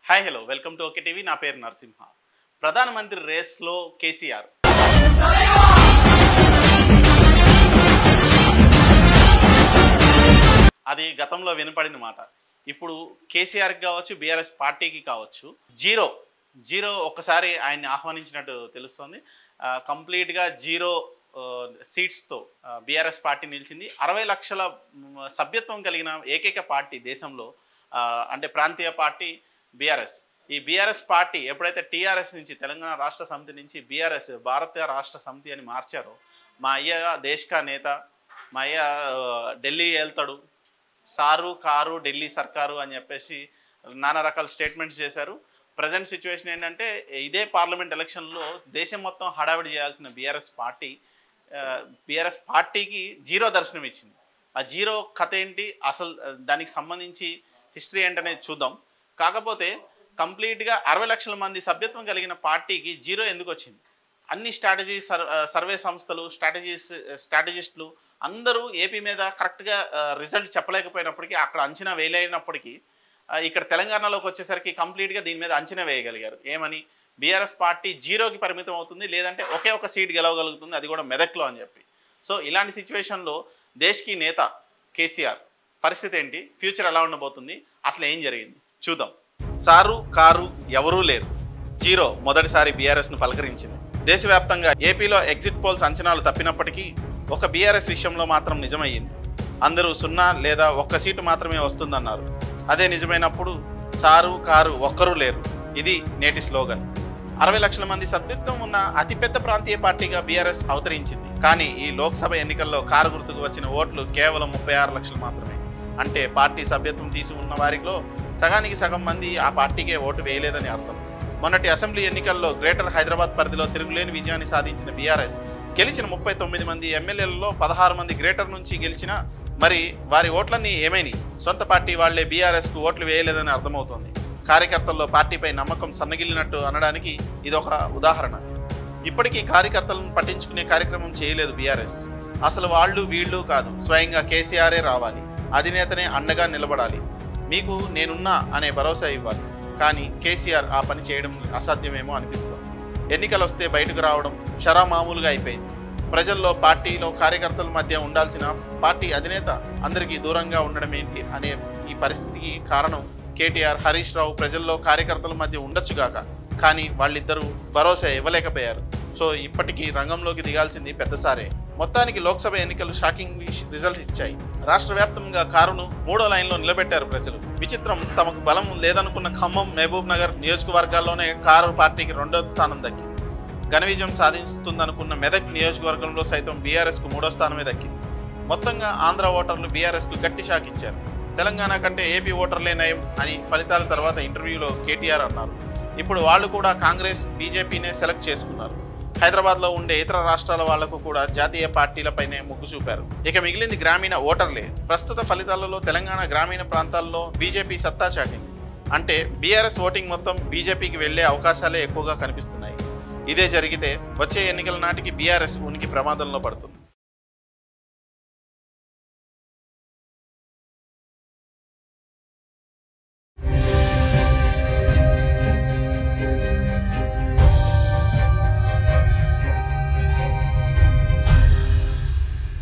hi hello welcome to okay TV నా పేరు నరసింహ ప్రధానమంత్రి రేస్లో కేసీఆర్ అది గతంలో వినపడిన మాట ఇప్పుడు కేసీఆర్కి కావచ్చు బీఆర్ఎస్ పార్టీకి కావచ్చు జీరో జీరో ఒక్కసారి ఆయన్ని ఆహ్వానించినట్టు తెలుస్తోంది ఆ, కంప్లీట్గా జీరో ఆ, సీట్స్తో ఆ, బీఆర్ఎస్ పార్టీ నిలిచింది అరవై లక్షల మ్, సభ్యత్వం కలిగిన ఏకైక పార్టీ దేశంలో ఆ, అంటే ప్రాంతీయ పార్టీ బీఆర్ఎస్ ఈ బీఆర్ఎస్ పార్టీ ఎప్పుడైతే టీఆర్ఎస్ నుంచి తెలంగాణ రాష్ట్ర సమితి నుంచి బీఆర్ఎస్ భారతీయ రాష్ట్ర సమితి అని మార్చారో మా అయ్య దేశకా నేత మా అయ్య ఆ, ఢిల్లీ వెళ్తాడు సారు కారు ఢిల్లీ సర్కారు అని చెప్పేసి నానా రకాల స్టేట్మెంట్స్ చేశారు ప్రజెంట్ సిచ్యువేషన్ ఏంటంటే ఇదే పార్లమెంట్ ఎలక్షన్లో దేశం మొత్తం హడావిడి చేయాల్సిన బీఆర్ఎస్ పార్టీ బీఆర్ఎస్ పార్టీకి జీరో దర్శనం ఇచ్చింది ఆ జీరో కథ ఏంటి అసలు ఆ, దానికి సంబంధించి హిస్టరీ ఏంటనేది చూద్దాం కాకపోతే కంప్లీట్గా అరవై లక్షల మంది సభ్యత్వం కలిగిన పార్టీకి జీరో ఎందుకు వచ్చింది అన్ని స్ట్రాటజీ సర్ ఆ, సర్వే సంస్థలు స్ట్రాటజీస్ స్ట్రాటజిస్టులు అందరూ ఏపీ మీద కరెక్ట్గా రిజల్ట్ చెప్పలేకపోయినప్పటికీ అక్కడ అంచనా వేయలేనప్పటికీ ఆ, ఇక్కడ తెలంగాణలోకి వచ్చేసరికి కంప్లీట్గా దీని మీద అంచనా వేయగలిగారు ఏమని బీఆర్ఎస్ పార్టీ జీరోకి పరిమితం అవుతుంది లేదంటే ఒకే ఒక సీట్ గెలవగలుగుతుంది అది కూడా మెదక్లో అని చెప్పి సో ఇలాంటి సిచ్యువేషన్లో దేశ్కి నేత కేసీఆర్ పరిస్థితి ఏంటి ఫ్యూచర్ ఎలా ఉండబోతుంది అసలు ఏం జరిగింది చూద్దాం సారు కారు ఎవరూ లేరు జీరో మొదటిసారి బీఆర్ఎస్ను పలకరించింది దేశవ్యాప్తంగా ఏపీలో ఎగ్జిట్ పోల్స్ అంచనాలు తప్పినప్పటికీ ఒక బీఆర్ఎస్ విషయంలో మాత్రం నిజమయ్యింది అందరూ సున్నా లేదా ఒక్క సీటు మాత్రమే వస్తుందన్నారు అదే నిజమైనప్పుడు సారు కారు ఒక్కరూ లేరు ఇది నేటి స్లోగన్ అరవై లక్షల మంది సభ్యత్వం ఉన్న అతిపెద్ద ప్రాంతీయ పార్టీగా బీఆర్ఎస్ అవతరించింది కానీ ఈ లోక్సభ ఎన్నికల్లో కారు గుర్తుకు వచ్చిన ఓట్లు కేవలం ముప్పై ఆరు లక్షలు మాత్రమే అంటే పార్టీ సభ్యత్వం తీసి ఉన్న వారిలో సగానికి సగం మంది ఆ పార్టీకే ఓటు వేయలేదని అర్థం మొన్నటి అసెంబ్లీ ఎన్నికల్లో గ్రేటర్ హైదరాబాద్ పరిధిలో తిరుగులేని విజయాన్ని సాధించిన బీఆర్ఎస్ గెలిచిన ముప్పై తొమ్మిది మంది ఎమ్మెల్యేలలో పదహారు మంది గ్రేటర్ నుంచి గెలిచిన మరి వారి ఓట్లన్నీ ఏమైనాయి సొంత పార్టీ వాళ్లే బీఆర్ఎస్కు ఓట్లు వేయలేదని అర్థమవుతోంది కార్యకర్తల్లో పార్టీపై నమ్మకం సన్నగిల్లినట్టు అనడానికి ఇదొక ఉదాహరణ ఇప్పటికీ కార్యకర్తలను పట్టించుకునే కార్యక్రమం చేయలేదు బీఆర్ఎస్ అసలు వాళ్ళు వీళ్ళు కాదు స్వయంగా కేసీఆరే రావాలి అధినేతనే అండగా నిలబడాలి మీకు నేనున్నా అనే భరోసా ఇవ్వాలి కానీ కేసీఆర్ ఆ పని చేయడం అసాధ్యమేమో అనిపిస్తోంది ఎన్నికలు వస్తే బయటకు రావడం షరా మామూలుగా అయిపోయింది ప్రజల్లో పార్టీలో కార్యకర్తల మధ్య ఉండాల్సిన పార్టీ అధినేత అందరికీ దూరంగా ఉండడం ఏంటి అనే ఈ పరిస్థితికి కారణం కేటీఆర్ హరీష్ రావు ప్రజల్లో కార్యకర్తల మధ్య ఉండొచ్చుగాక కానీ వాళ్ళిద్దరూ భరోసా ఇవ్వలేకపోయారు సో ఇప్పటికీ రంగంలోకి దిగాల్సింది పెద్దసారే మొత్తానికి లోక్సభ ఎన్నికలు షాకింగ్ రిజల్ట్ ఇచ్చాయి రాష్ట్ర వ్యాప్తంగా కారును మూడో లైన్లో నిలబెట్టారు ప్రజలు విచిత్రం తమకు బలం లేదనుకున్న ఖమ్మం మహబూబ్ నగర్ నియోజకవర్గాల్లోనే కారు పార్టీకి రెండో స్థానం దక్కింది ఘన విజయం సాధిస్తుందనుకున్న మెదక్ నియోజకవర్గంలో సైతం బీఆర్ఎస్కు మూడో స్థానమే దక్కింది మొత్తంగా ఆంధ్ర ఓటర్లు బీఆర్ఎస్కు గట్టి షాక్ ఇచ్చారు తెలంగాణ కంటే ఏపీ ఓటర్లే నయం అని ఫలితాల తర్వాత ఇంటర్వ్యూలో కేటీఆర్ అన్నారు ఇప్పుడు వాళ్ళు కూడా కాంగ్రెస్ బీజేపీనే సెలెక్ట్ చేసుకున్నారు హైదరాబాద్లో ఉండే ఇతర రాష్ట్రాల వాళ్లకు కూడా జాతీయ పార్టీలపైనే మొగ్గు చూపారు ఇక మిగిలింది గ్రామీణ ఓటర్లే ప్రస్తుత ఫలితాలలో తెలంగాణ గ్రామీణ ప్రాంతాల్లో బీజేపీ సత్తా చాటింది అంటే బీఆర్ఎస్ ఓటింగ్ మొత్తం బీజేపీకి వెళ్లే అవకాశాలే ఎక్కువగా కనిపిస్తున్నాయి ఇదే జరిగితే వచ్చే ఎన్నికల నాటికి బీఆర్ఎస్ ఉనికి ప్రమాదంలో పడుతుంది